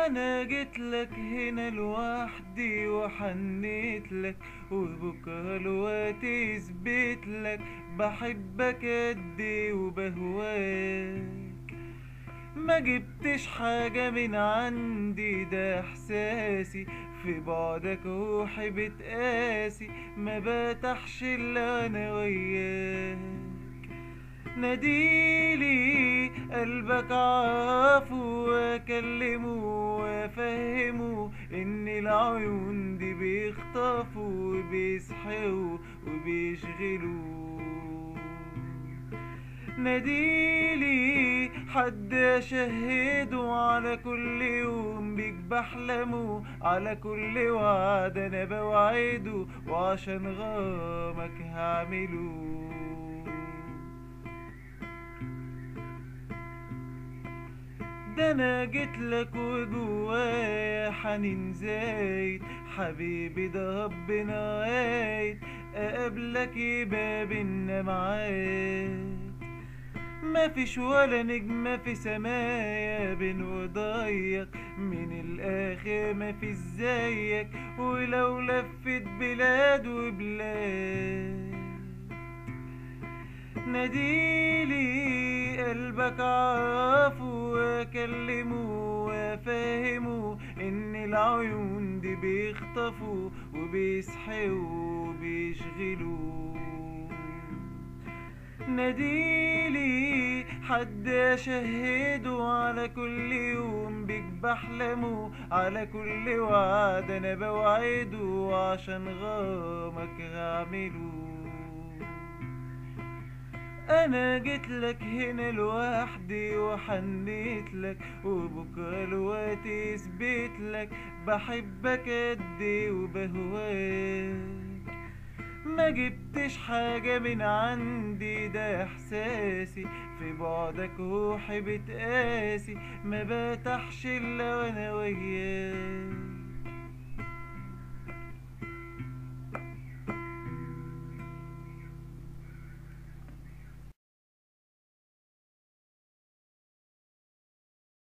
انا جيت لك هنا لوحدي وحنيت لك وبكره الوقت يثبت لك بحبك قد ايه وبهواك ما جبتش حاجة من عندي ده احساسي في بعدك روحي بتقاسي ما بتحش الا انا وياك ناديلي قلبك عافو واكلمه وافهمه ان العيون دي بيخطفوا وبيسحروا وبيشغلوا ناديلي حد اشهده على كل يوم بيك بحلمه على كل وعد انا بوعده وعشان غرامك هعمله ده انا جيت لك وجوايا حنين زايد حبيبي ده ربنا قايد اقابلك يبقى بينا معاك مفيش ولا نجمة في سمايا بين وضيق من الآخر مفيش زيك ولو لفت بلاد وبلاد ناديلي قلبك عافو واكلمه وافهمه ان العيون دي بيخطفوا وبيسحروا وبيشغلوا ناديلي حد اشهده على كل يوم بيك بحلمه على كل وعد انا بوعده وعشان غرامك هعمله انا جيت لك هنا لوحدي وحنيت لك وبكره الوقت يثبت لك بحبك قد ايه وبهواك ما جبتش حاجة من عندي ده احساسي في بعدك روحي بتقاسي ما بتحش الا وانا وياك